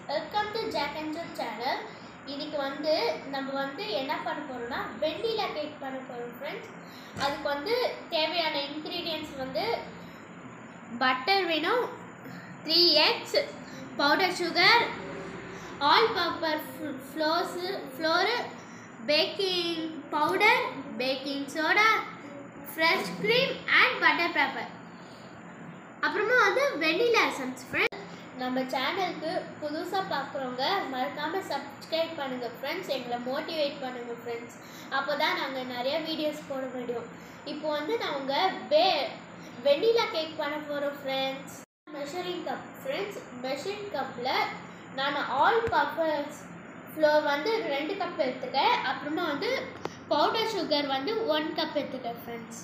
welcome to Jack and Jude channel இன்னைக்கு வந்து நம்ம வந்து என்ன பண்ண போறோம்னா வெண்ணிலா கேக் பண்ண போறோம் ஃப்ரெண்ட்ஸ் அதுக்கு வந்து தேவையான இன்க்ரீடியன்ஸ் வந்து பட்டர் வேணும் three X powder sugar all purpose flours flour baking powder baking soda fresh cream and butter paper அப்புறமா வந்து வெண்ணிலா எசன்ஸ் ஃப்ரெண்ட்ஸ் நம்ம சேனலுக்கு புதுசாக பார்க்குறவங்க மறக்காமல் சப்ஸ்கிரைப் பண்ணுங்கள் ஃப்ரெண்ட்ஸ் எங்களை மோட்டிவேட் பண்ணுங்கள் ஃப்ரெண்ட்ஸ் அப்போ தான் நாங்கள் நிறைய வீடியோஸ் போட முடியும் இப்போ வந்து நாங்கள் பே வெண்ணிலா கேக் பண்ண போகிறோம் friends measuring cup friends measuring கப்பில் நான் ஆல் பர்பஸ் ஃப்ளோர் வந்து ரெண்டு கப் எடுத்துக்கேன் அப்புறமா வந்து பவுடர் சுகர் வந்து ஒன் கப் எடுத்துக்கேன் ஃப்ரெண்ட்ஸ்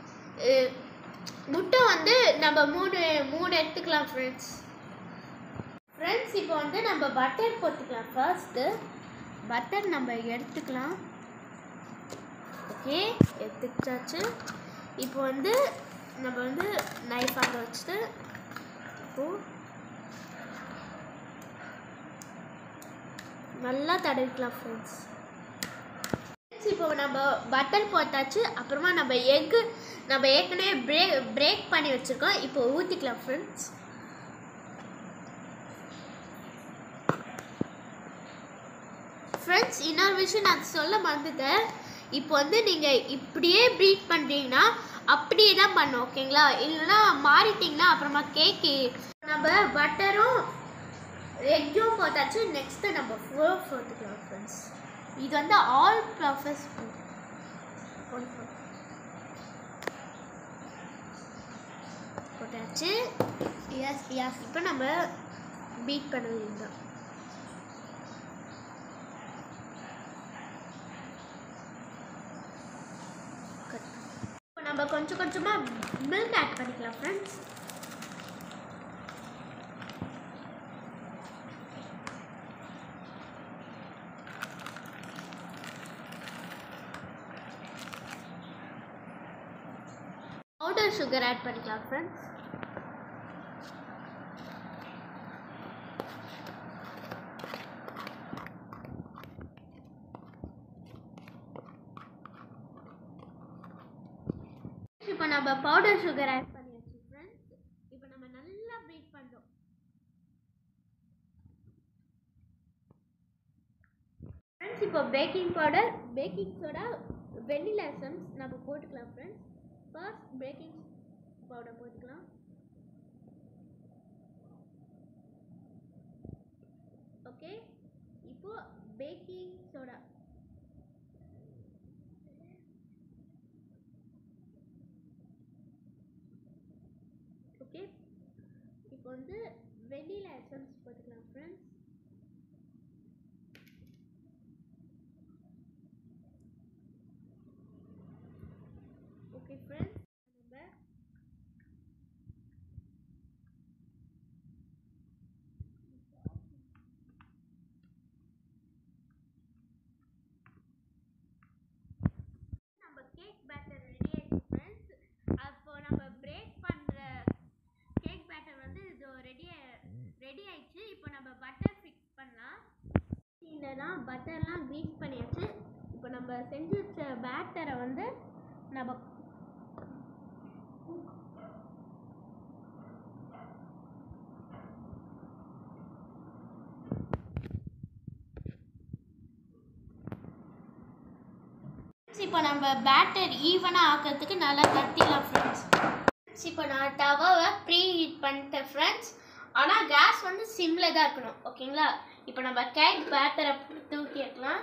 முட்டை வந்து நம்ம மூணு மூணு எடுத்துக்கலாம் ஃப்ரெண்ட்ஸ் ஃப்ரெண்ட்ஸ் இப்போ வந்து நம்ம பட்டர் போட்டுக்கலாம் ஃபர்ஸ்ட்டு பட்டர் நம்ம எடுத்துக்கலாம் ஓகே எடுத்துக்கிட்டாச்சு இப்போ வந்து நம்ம வந்து நைஃப் அங்கே வச்சுட்டு இப்போ நல்லா தடவிக்கலாம் ஃப்ரெண்ட்ஸ் இப்போ நம்ம பட்டர் போட்டாச்சு அப்புறமா நம்ம எக்கு நம்ம ஏற்கனவே பிரேக் பிரேக் பண்ணி வச்சுருக்கோம் இப்போ ஊற்றிக்கலாம் ஃப்ரெண்ட்ஸ் ஃப்ரெண்ட்ஸ் இன்னொரு விஷயம் நான் சொல்ல மறந்துட்டேன் இப்போ வந்து நீங்கள் இப்படியே ப்ரீட் பண்ணுறீங்கன்னா அப்படியே தான் பண்ணும் ஓகேங்களா இல்லைன்னா மாறிட்டிங்கன்னா அப்புறமா கேக்கு நம்ம பட்டரும் எக்கும் போட்டாச்சு நெக்ஸ்ட்டு நம்ம ஃபோர் போட்டுக்கலாம் ஃப்ரெண்ட்ஸ் இது வந்து ஆல் ப்ராஃபஸ் போட்டாச்சு எஸ் எஸ் இப்போ நம்ம பீட் பண்ண வேண்டியதுதான் இப்போ நம்ம கொஞ்சம் கொஞ்சமாக மில்க் ஆட் பண்ணிக்கலாம் ஃப்ரெண்ட்ஸ் பவுடர் சுகர் ஆட் பண்ணிக்கலாம் ஃப்ரெண்ட்ஸ் இப்போ நம்ம பவுடர் சுகர் ஆட் பண்ணியாச்சு ஃப்ரெண்ட்ஸ் இப்போ நம்ம நல்லா பீட் பண்ணுறோம் ஃப்ரெண்ட்ஸ் இப்போ baking powder baking soda vanilla essence நம்ம போட்டுக்கலாம் ஃப்ரெண்ட்ஸ் ஃபர்ஸ்ட் பேக்கிங் பவுடர் போட்டுக்கலாம் ஓகே இப்போ பேக்கிங் சோடா ஓகே இப்போ வந்து வெண்ணிலா எசன்ஸ் போட்டுக்கலாம் ஃப்ரெண்ட்ஸ் ஓகே ஃப்ரெண்ட்ஸ் நம்ம நம்ம கேக் பேட்டர் ரெடி ஆயிடுச்சு ஃப்ரெண்ட்ஸ் அப்போ நம்ம பிரேக் பண்ணுற கேக் பேட்டர் வந்து இது ரெடி ரெடி ஆயிடுச்சு இப்போ நம்ம பட்டர் ஃபிக்ஸ் பண்ணலாம் தான் பட்டர்லாம் க்ரீஸ் பண்ணியாச்சு இப்போ நம்ம செஞ்சு வச்ச பேட்டரை வந்து நம்ம இப்போ நம்ம பேட்டர் ஈவனாக ஆக்கிறதுக்கு நல்லா தட்டிடலாம் ஃப்ரெண்ட்ஸ் இப்போ நான் டவாவை ப்ரீ ஹீட் பண்ணிட்டேன் ஃப்ரெண்ட்ஸ் ஆனால் கேஸ் வந்து சிம்மில் தான் இருக்கணும் ஓகேங்களா இப்போ நம்ம கேக் பேட்டரை தூக்கி வைக்கலாம்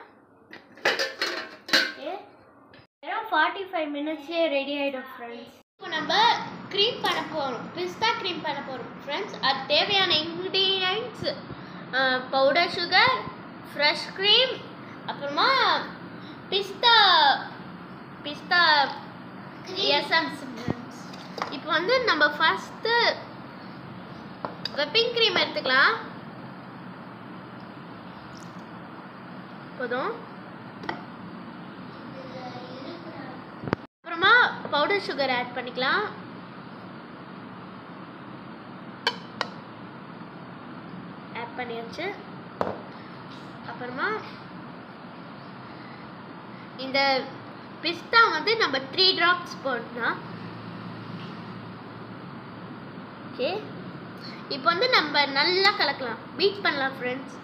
ஓகே வெறும் ஃபார்ட்டி ஃபைவ் மினிட்ஸ்லேயே ரெடி ஆகிடும் ஃப்ரெண்ட்ஸ் இப்போ நம்ம க்ரீம் பண்ண போகிறோம் பிஸ்தா க்ரீம் பண்ண போகிறோம் ஃப்ரெண்ட்ஸ் அது தேவையான ingredients powder sugar fresh cream அப்புறமா பிஸ்தா பிஸ்தா எசன்ஸ் இப்போ வந்து நம்ம ஃபஸ்ட்டு வெப்பிங் க்ரீம் எடுத்துக்கலாம் போதும் அப்புறமா பவுடர் சுகர் ஆட் பண்ணிக்கலாம் ஆட் ஆட் பண்ணியாச்சு அப்புறமா இந்த பிஸ்தா வந்து நம்ம த்ரீ ட்ராப்ஸ் போடலாம் ஓகே இப்போ வந்து நம்ம நல்லா கலக்கலாம் பீட் பண்ணலாம் ஃப்ரெண்ட்ஸ்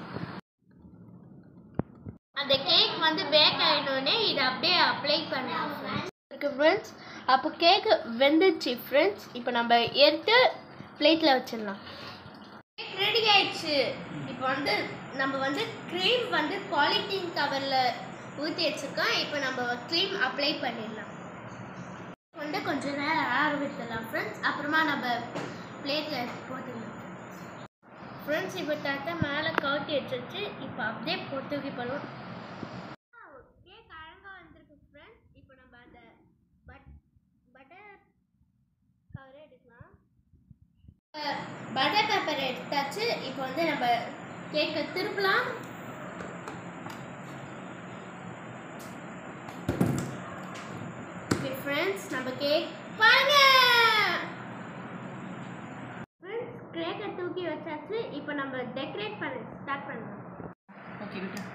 அந்த கேக் வந்து பேக் ஆகிடோடனே இதை அப்படியே அப்ளை பண்ணலாம் ஃப்ரெண்ட்ஸ் இருக்கு ஃப்ரெண்ட்ஸ் அப்போ கேக்கு வெந்துச்சு ஃப்ரெண்ட்ஸ் இப்போ நம்ம எடுத்து பிளேட்டில் வச்சிடலாம் கேக் ரெடி ஆயிடுச்சு இப்போ வந்து நம்ம வந்து க்ரீம் வந்து பாலித்தீன் கவரில் ஊற்றி வச்சுருக்கோம் இப்போ நம்ம க்ரீம் அப்ளை பண்ணிடலாம் வந்து கொஞ்ச நேரம் ஆற விட்டுடலாம் ஃப்ரெண்ட்ஸ் அப்புறமா நம்ம பிளேட்டில் போட்டுடலாம் ஃப்ரெண்ட்ஸ் இப்போ தட்டை மேலே கவுத்தி வச்சிருச்சு இப்போ அப்படியே பொத்துக்கி பண்ணுவோம் கேக் அழகாக வந்திருக்கு ஃப்ரெண்ட்ஸ் இப்போ நம்ம அந்த பட் பட்டர் கவரே எடுக்கலாம் பட்டர் பேப்பர் எடுத்தாச்சு இப்போ வந்து நம்ம கேக்கை திருப்பலாம் ஓகே ஃப்ரெண்ட்ஸ் நம்ம கேக் பாருங்க ஃப்ரெண்ட்ஸ் கேக்கை தூக்கி வச்சாச்சு இப்போ நம்ம டெக்கரேட் பண்ண ஸ்டார்ட் பண்ணலாம் ஓகே விட்டு